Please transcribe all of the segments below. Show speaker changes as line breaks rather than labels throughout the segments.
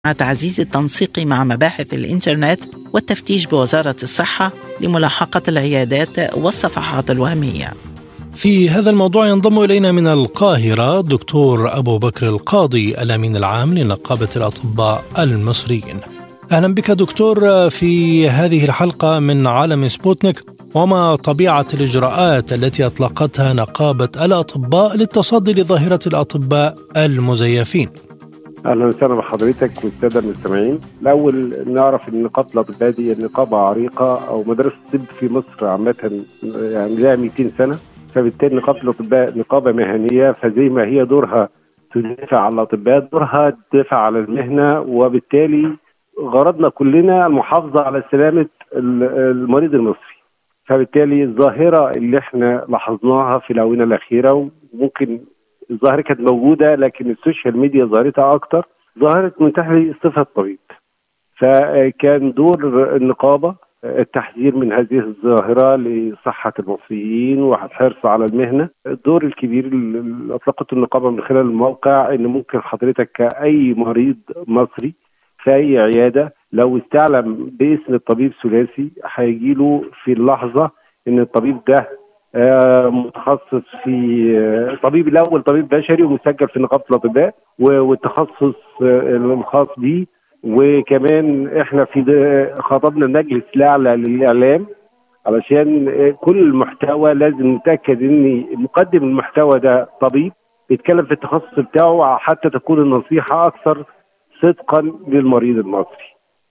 تعزيز التنسيق مع مباحث الإنترنت والتفتيش بوزارة الصحة لملاحقة العيادات والصفحات الوهمية
في هذا الموضوع ينضم إلينا من القاهرة دكتور أبو بكر القاضي الأمين العام لنقابة الأطباء المصريين أهلا بك دكتور في هذه الحلقة من عالم سبوتنيك وما طبيعة الإجراءات التي أطلقتها نقابة الأطباء للتصدي لظاهرة الأطباء المزيفين
اهلا وسهلا بحضرتك والساده المستمعين. الاول نعرف ان نقابه الاطباء دي نقابه عريقه او مدرسه الطب في مصر عامه يعني لها 200 سنه فبالتالي نقابه الاطباء نقابه مهنيه فزي ما هي دورها تدافع على الاطباء دورها تدافع على المهنه وبالتالي غرضنا كلنا المحافظه على سلامه المريض المصري. فبالتالي الظاهره اللي احنا لاحظناها في الاونه الاخيره وممكن الظاهره كانت موجوده لكن السوشيال ميديا ظاهرتها اكتر ظاهره منتهي صفه الطبيب فكان دور النقابه التحذير من هذه الظاهره لصحه المصريين والحرص على المهنه الدور الكبير اللي اطلقته النقابه من خلال الموقع ان ممكن حضرتك كاي مريض مصري في اي عياده لو استعلم باسم الطبيب ثلاثي هيجي له في اللحظه ان الطبيب ده متخصص في طبيب الاول طبيب بشري ومسجل في نقابه الاطباء والتخصص الخاص به وكمان احنا في خاطبنا المجلس الاعلى للاعلام علشان كل المحتوى لازم نتاكد ان مقدم المحتوى ده طبيب يتكلم في التخصص بتاعه حتى تكون النصيحه اكثر صدقا للمريض المصري.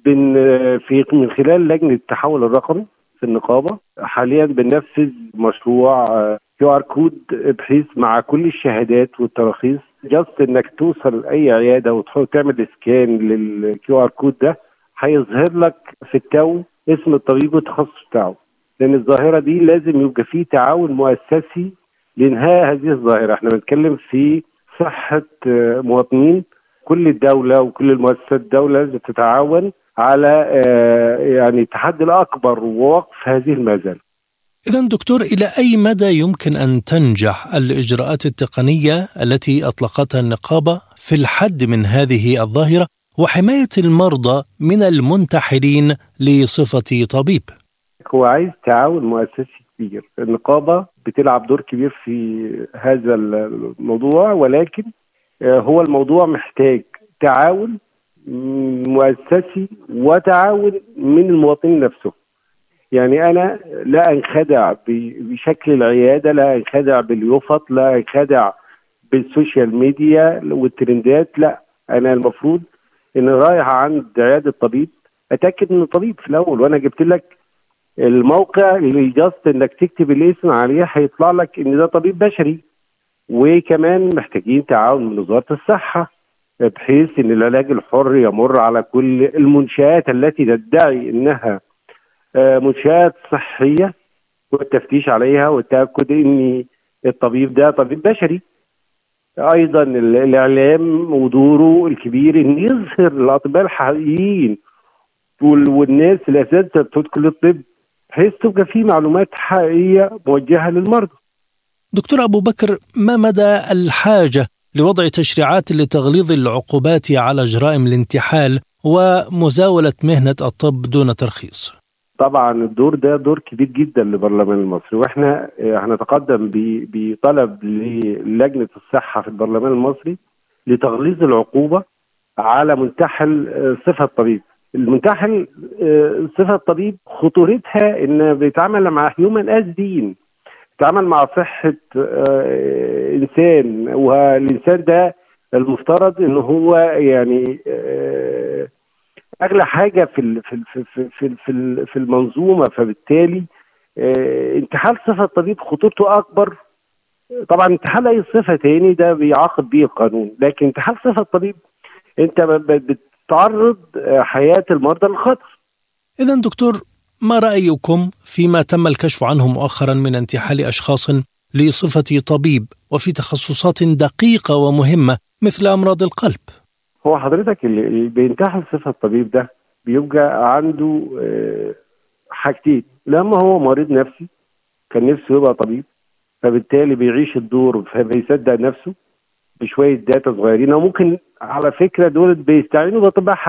في من خلال لجنه التحول الرقمي في النقابه حاليا بننفذ مشروع كيو ار كود بحيث مع كل الشهادات والتراخيص جاست انك توصل لاي عياده وتعمل سكان للكيو ار كود ده هيظهر لك في التو اسم الطبيب والتخصص بتاعه لان الظاهره دي لازم يبقى فيه تعاون مؤسسي لانهاء هذه الظاهره احنا بنتكلم في صحه مواطنين كل الدوله وكل المؤسسات الدوله لازم تتعاون على يعني التحدي الاكبر ووقف هذه المازال.
اذا دكتور الى اي مدى يمكن ان تنجح الاجراءات التقنيه التي اطلقتها النقابه في الحد من هذه الظاهره وحمايه المرضى من المنتحلين لصفه طبيب؟
هو عايز تعاون مؤسسي كبير، النقابه بتلعب دور كبير في هذا الموضوع ولكن هو الموضوع محتاج تعاون مؤسسي وتعاون من المواطنين نفسهم يعني انا لا انخدع بشكل العياده لا انخدع باليوفط لا انخدع بالسوشيال ميديا والترندات لا انا المفروض ان رايح عند عياده طبيب اتاكد ان الطبيب في الاول وانا جبت لك الموقع اللي جاست انك تكتب الاسم عليه هيطلع لك ان ده طبيب بشري وكمان محتاجين تعاون من وزاره الصحه بحيث ان العلاج الحر يمر على كل المنشآت التي تدعي انها منشآت صحيه والتفتيش عليها والتاكد ان الطبيب ده طبيب بشري. ايضا الاعلام ودوره الكبير ان يظهر الاطباء الحقيقيين والناس الاساتذه بتوع كليه الطب بحيث تبقى في معلومات حقيقيه موجهه للمرضى.
دكتور ابو بكر ما مدى الحاجه لوضع تشريعات لتغليظ العقوبات على جرائم الانتحال ومزاولة مهنة الطب دون ترخيص
طبعا الدور ده دور كبير جدا للبرلمان المصري واحنا هنتقدم بطلب للجنة الصحة في البرلمان المصري لتغليظ العقوبة على منتحل صفة طبيب المنتحل صفة طبيب خطورتها ان بيتعامل مع هيومن از بين تعامل مع صحة آه إنسان والإنسان ده المفترض إن هو يعني آه أغلى حاجة في ال في ال في في في, في المنظومة فبالتالي آه انتحال صفة الطبيب خطورته أكبر طبعا انتحال أي صفة تاني ده بيعاقب بيه القانون لكن انتحال صفة الطبيب أنت بتعرض حياة المرضى للخطر
إذا دكتور ما رأيكم فيما تم الكشف عنه مؤخرا من انتحال أشخاص لصفة طبيب وفي تخصصات دقيقة ومهمة مثل أمراض القلب
هو حضرتك اللي بينتحل صفة الطبيب ده بيبقى عنده حاجتين لما هو مريض نفسي كان نفسه يبقى طبيب فبالتالي بيعيش الدور فبيصدق نفسه بشويه داتا صغيرين وممكن على فكره دول بيستعينوا باطباء